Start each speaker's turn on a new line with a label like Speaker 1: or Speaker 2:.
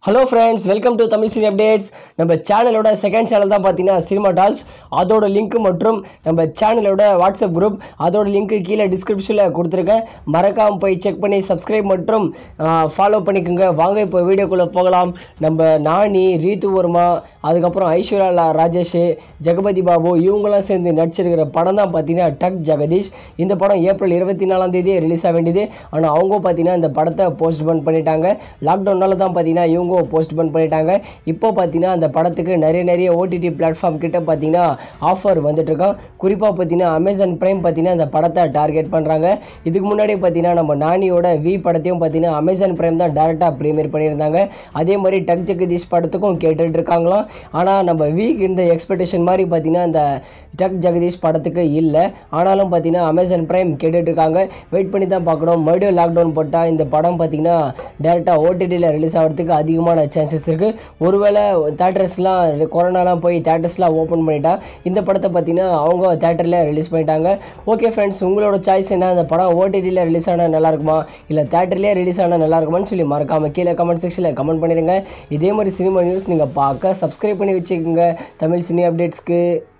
Speaker 1: hello friends welcome to Tamil cine updates நம்ம சேனலோட second channel தான் பார்த்தீங்கன்னா சினிமா டால்ஸ் அதோட லிங்க் மற்றும் நம்ம சேனலோட வாட்ஸ்அப் குரூப் அதோட லிங்க் கீழே டிஸ்கிரிப்ஷனில் கொடுத்துருக்கேன் மறக்காமல் போய் செக் பண்ணி சப்ஸ்கிரைப் மற்றும் ஃபாலோ பண்ணிக்கோங்க வாங்க இப்போ வீடியோக்குள்ளே போகலாம் நம்ம நானி ரீத்து வர்மா அதுக்கப்புறம் ஐஸ்வர்யா லா- ராஜேஷ் ஜெகபதி பாபு இவங்கெல்லாம் சேர்ந்து நடிச்சிருக்கிற படம் தான் பார்த்தீங்கன்னா டக் ஜெகதீஷ் இந்த படம் ஏப்ரல் இருபத்தி நாலாம் தேதி ரிலீஸ் ஆக வேண்டியது ஆனால் அவங்க பார்த்தீங்கன்னா இந்த படத்தை போஸ்ட் பன் பண்ணிட்டாங்க லாக்டவுனால தான் பார்த்தீங்கன்னா இவங்க போஸ்ட் பன் பண்ணிட்டாங்க இப்போ பார்த்தீங்கன்னா அந்த படத்துக்கு நிறைய நிறைய ஓடிடி பிளாட்ஃபார்ம் கிட்ட பார்த்தீங்கன்னா ஆஃபர் வந்துட்டு இருக்கான் குறிப்பாக பார்த்தீங்கன்னா அமேசான் பிரைம் பார்த்தீங்கன்னா இந்த படத்தை டார்கெட் பண்ணுறாங்க இதுக்கு முன்னாடி பார்த்தீங்கன்னா நம்ம நானியோட வி படத்தையும் பார்த்தீங்கன்னா அமேசான் பிரைம் தான் டேரெக்டாக ப்ரீமியர் பண்ணியிருந்தாங்க அதே மாதிரி டக் ஜெகதீஷ் படத்துக்கும் கேட்டுட்டு இருக்காங்களாம் ஆனால் நம்ம வீக் இந்த எக்ஸ்பெக்டேஷன் மாதிரி பார்த்தீங்கன்னா இந்த டக் ஜெகதீஷ் படத்துக்கு இல்லை ஆனாலும் பார்த்தீங்கன்னா அமேசான் பிரைம் கேட்டுட்டு இருக்காங்க வெயிட் பண்ணி தான் பார்க்கணும் மறுபடியும் லாக்டவுன் போட்டால் இந்த படம் பார்த்தீங்கன்னா டேரெக்டாக ஓடிடியில் ரிலீஸ் ஆகிறதுக்கு அதிகமான சான்சஸ் இருக்குது ஒருவேளை தேட்டர்ஸ்லாம் கொரோனாலாம் போய் தேட்டர்ஸ்லாம் ஓப்பன் பண்ணிட்டா இந்த படத்தை பார்த்தீங்கன்னா அவங்க தேட்டரில் ரிலீஸ் பண்ணிட்டாங்க ஓகே ஃப்ரெண்ட்ஸ் உங்களோட சாய்ஸ் என்ன இந்த படம் ஓடிடியில் ரிலீஸ் ஆனால் நல்லா இருக்குமா இல்லை தேட்டர்லேயே ரிலீஸ் ஆனால் நல்லா இருக்குமான்னு சொல்லி மறக்காம கீழே கமெண்ட் செக்ஷனில் கமெண்ட் பண்ணிடுங்க இதே மாதிரி சினிமா நியூஸ் நீங்கள் பார்க்க சப்ஸ்கிரைப் பண்ணி வச்சுக்கோங்க தமிழ் சினி அப்டேட்ஸ்க்கு